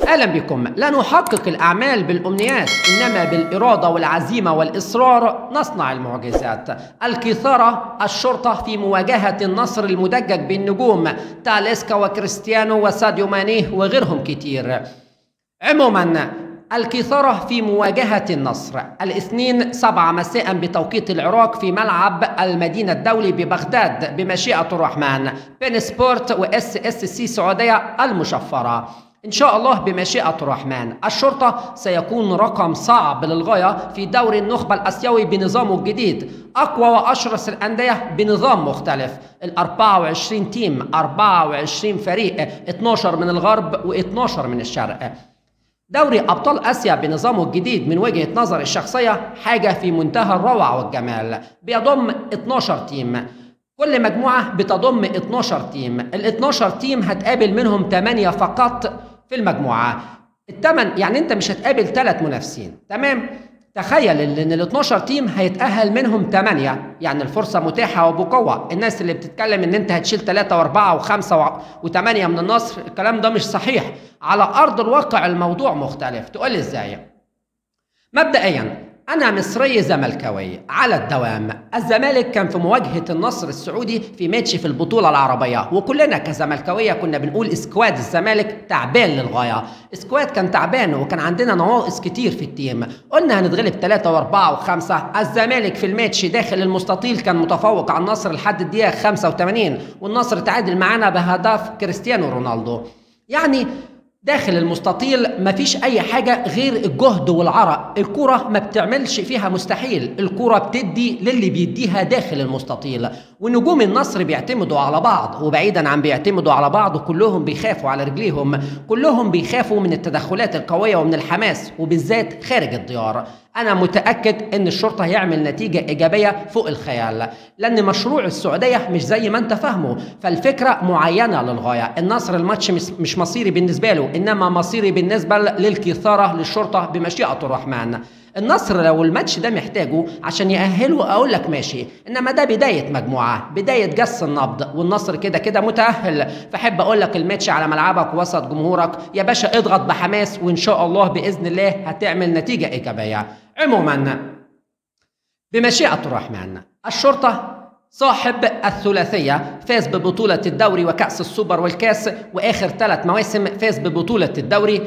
وسهلا بكم لا نحقق الأعمال بالأمنيات إنما بالإرادة والعزيمة والإصرار نصنع المعجزات الكثارة الشرطة في مواجهة النصر المدجج بالنجوم تاليسكا وكريستيانو وساديو ماني وغيرهم كتير عموما الكثارة في مواجهة النصر الاثنين سبعة مساء بتوقيت العراق في ملعب المدينة الدولي ببغداد بمشيئة الرحمن بين سبورت واس اس سي سعودية المشفرة إن شاء الله بمشيئة الرحمن الشرطة سيكون رقم صعب للغاية في دوري النخبة الأسيوي بنظامه الجديد أقوى وأشرس الأندية بنظام مختلف ال 24 تيم 24 فريق 12 من الغرب و12 من الشرق دوري أبطال آسيا بنظامه الجديد من وجهة نظر الشخصية حاجة في منتهى الروعة والجمال بيضم 12 تيم كل مجموعة بتضم 12 تيم ال 12 تيم هتقابل منهم 8 فقط في المجموعة الثمن يعني انت مش هتقابل ثلاث منافسين تمام تخيل ان ال 12 تيم هيتأهل منهم 8 يعني الفرصة متاحة وبقوة الناس اللي بتتكلم ان انت هتشيل 3 و4 و5 و8 من النصر الكلام ده مش صحيح على ارض الواقع الموضوع مختلف تقول لي ازاي مبدئيا أنا مصري زملكاوي على الدوام الزمالك كان في مواجهة النصر السعودي في ماتش في البطولة العربية وكلنا كزملكاوية كنا بنقول اسكواد الزمالك تعبان للغاية اسكواد كان تعبان وكان عندنا نواقص كتير في التيم قلنا هنتغلب 3 و4 و5 الزمالك في الماتش داخل المستطيل كان متفوق على النصر لحد الدقيقة 85 والنصر تعادل معانا بهدف كريستيانو رونالدو يعني داخل المستطيل مفيش اي حاجة غير الجهد والعرق الكرة ما بتعملش فيها مستحيل الكرة بتدي للي بيديها داخل المستطيل ونجوم النصر بيعتمدوا على بعض وبعيدا عن بيعتمدوا على بعض كلهم بيخافوا على رجليهم كلهم بيخافوا من التدخلات القوية ومن الحماس وبالذات خارج الديار أنا متأكد إن الشرطة هيعمل نتيجة إيجابية فوق الخيال لأن مشروع السعودية مش زي ما أنت فاهمه فالفكرة معينة للغاية النصر الماتش مش مصيري بالنسبة له إنما مصيري بالنسبة للكثارة للشرطة بمشيئة الرحمن النصر لو الماتش ده محتاجه عشان يأهله أقول لك ماشي إنما ده بداية مجموعة بداية جس النبض والنصر كده كده متأهل فحب أقول لك الماتش على ملعبك وسط جمهورك يا باشا اضغط بحماس وإن شاء الله بإذن الله هتعمل نتيجة إيجابية عموما بمشيئة الرحمن الشرطة صاحب الثلاثية فاز ببطولة الدوري وكأس السوبر والكاس وآخر ثلاث مواسم فاز ببطولة الدوري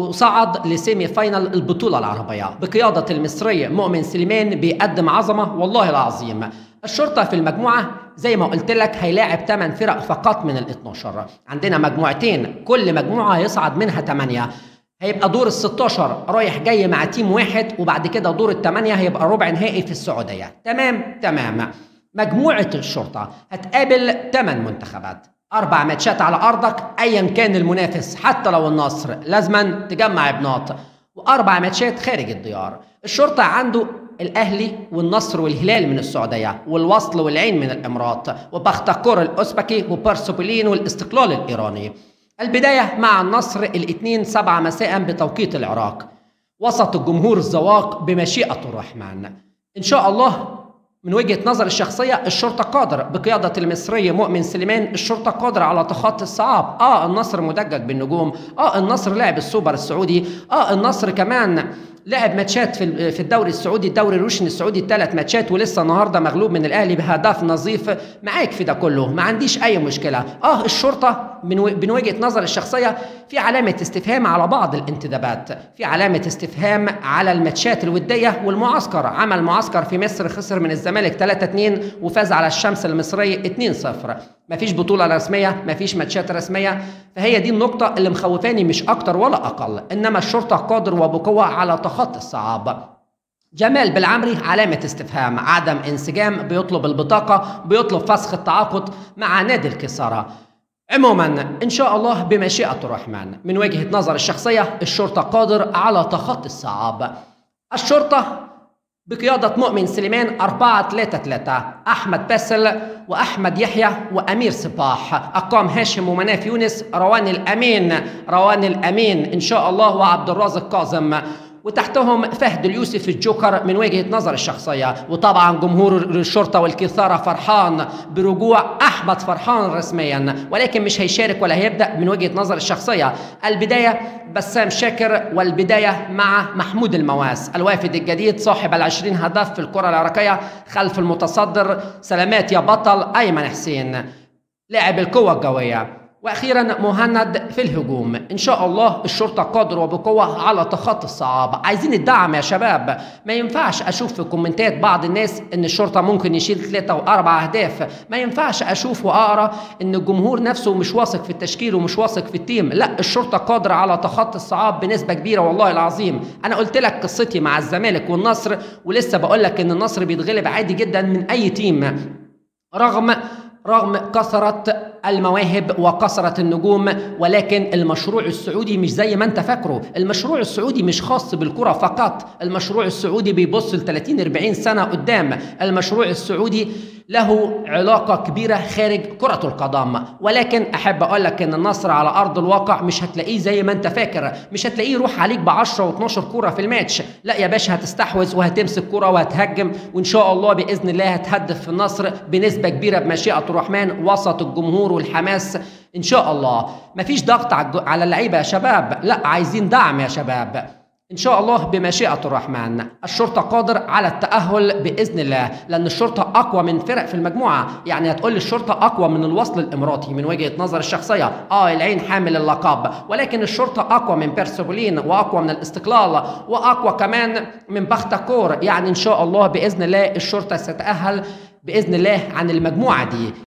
وصعد لسيمي فاينل البطولة العربية بقيادة المصري مؤمن سليمان بيقدم عظمة والله العظيم الشرطة في المجموعة زي ما قلت لك هيلاعب 8 فرق فقط من ال 12 عندنا مجموعتين كل مجموعة يصعد منها 8 هيبقى دور ال 16 رايح جاي مع تيم واحد وبعد كده دور الثمانية هيبقى ربع نهائي في السعودية تمام تمام مجموعة الشرطة هتقابل 8 منتخبات أربع ماتشات على أرضك أيا كان المنافس حتى لو النصر لازما تجمع ابناط وأربع ماتشات خارج الديار الشرطة عنده الأهلي والنصر والهلال من السعودية والوصل والعين من الإمارات وبختكور الأوزبكي وبارسوبولين والاستقلال الإيراني البداية مع النصر الاثنين سبعة مساء بتوقيت العراق وسط الجمهور الزواق بمشيئة الرحمن إن شاء الله من وجهة نظر الشخصية الشرطة قادر بقيادة المصري مؤمن سليمان الشرطة قادرة على تخطي الصعاب اه النصر مدجج بالنجوم اه النصر لعب السوبر السعودي اه النصر كمان لعب ماتشات في في الدوري السعودي الدوري الروشن السعودي ثلاث ماتشات ولسه النهارده مغلوب من الاهلي بهدف نظيف معاك في ده كله ما عنديش اي مشكله اه الشرطه من من وجهه نظر الشخصيه في علامه استفهام على بعض الانتدابات في علامه استفهام على الماتشات الوديه والمعسكر عمل معسكر في مصر خسر من الزمالك 3 2 وفاز على الشمس المصري 2 0 مفيش بطولة رسمية مفيش ماتشات رسمية فهي دي النقطة اللي مخوفاني مش أكتر ولا أقل إنما الشرطة قادر وبقوة على تخطي الصعاب جمال بالعمري علامة استفهام عدم انسجام بيطلب البطاقة بيطلب فسخ التعاقد مع نادي الكسارة عموما ان شاء الله بمشيئة الرحمن من وجهة نظر الشخصية الشرطة قادر على تخطي الصعاب الشرطة بقيادة مؤمن سليمان 4 3 3 أحمد باسل وأحمد يحيى وأمير صباح أقام هاشم ومناف يونس روان الأمين روان الأمين إن شاء الله وعبد الرازق كاظم وتحتهم فهد اليوسف الجوكر من وجهة نظر الشخصية وطبعا جمهور الشرطة والكثارة فرحان برجوع أحمد فرحان رسميا ولكن مش هيشارك ولا هيبدأ من وجهة نظر الشخصية البداية بسام شاكر والبداية مع محمود المواس الوافد الجديد صاحب العشرين هدف في الكرة العراقية خلف المتصدر سلامات يا بطل أيمن حسين لاعب القوة الجوية واخيرا مهند في الهجوم ان شاء الله الشرطه قادره وبقوه على تخطي الصعاب عايزين الدعم يا شباب ما ينفعش اشوف في كومنتات بعض الناس ان الشرطه ممكن يشيل ثلاثه واربع اهداف ما ينفعش اشوف واقرا ان الجمهور نفسه مش واثق في التشكيل ومش واثق في التيم لا الشرطه قادره على تخطي الصعاب بنسبه كبيره والله العظيم انا قلت لك قصتي مع الزمالك والنصر ولسه بقول لك ان النصر بيتغلب عادي جدا من اي تيم رغم رغم كثرة المواهب وكثرة النجوم ولكن المشروع السعودي مش زي ما انت فاكره المشروع السعودي مش خاص بالكرة فقط المشروع السعودي بيبص ل 30 40 سنة قدام المشروع السعودي له علاقة كبيرة خارج كرة القدم ولكن أحب أقول لك إن النصر على أرض الواقع مش هتلاقيه زي ما أنت فاكر مش هتلاقيه يروح عليك ب 10 و12 كورة في الماتش لا يا باشا هتستحوذ وهتمسك كرة وهتهجم وإن شاء الله بإذن الله هتهدف في النصر بنسبة كبيرة بمشيئة الرحمن وسط الجمهور والحماس إن شاء الله مفيش ضغط على اللعيبة يا شباب لا عايزين دعم يا شباب إن شاء الله بمشيئة الرحمن الشرطة قادر على التأهل بإذن الله لأن الشرطة أقوى من فرق في المجموعة يعني هتقول لي الشرطة أقوى من الوصل الإماراتي من وجهة نظر الشخصية آه العين حامل اللقب ولكن الشرطة أقوى من بيرسبولين وأقوى من الاستقلال وأقوى كمان من بختكور يعني إن شاء الله بإذن الله الشرطة ستتأهل بإذن الله عن المجموعة دي